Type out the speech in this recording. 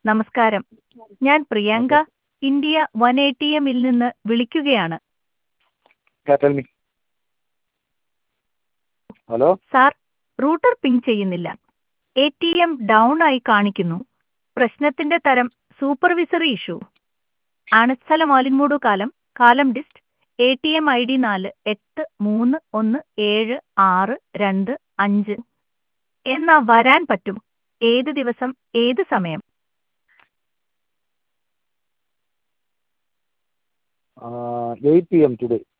നമസ്കാരം ഞാൻ Priyanka India one A T എമ്മിൽ നിന്ന് വിളിക്കുകയാണ് Yeah, tell me. Hello sir router ping ചെയ്യുന്നില്ല എ ടി എം ഡൗൺ ആയി കാണിക്കുന്നു പ്രശ്നത്തിന്റെ തരം സൂപ്പർവിസറി ഇഷ്യൂ അണസ്ഥല മാലിന്മൂടു കാലം കാലം ഡിസ്റ്റ് A T M I D നാല് എട്ട് മൂന്ന് ഒന്ന് ഏഴ് ആറ് രണ്ട് അഞ്ച് എന്നാ വരാൻ പറ്റും ഏത് ദിവസം ഏത് സമയം എയ്റ്റ് പി എം ടുഡേ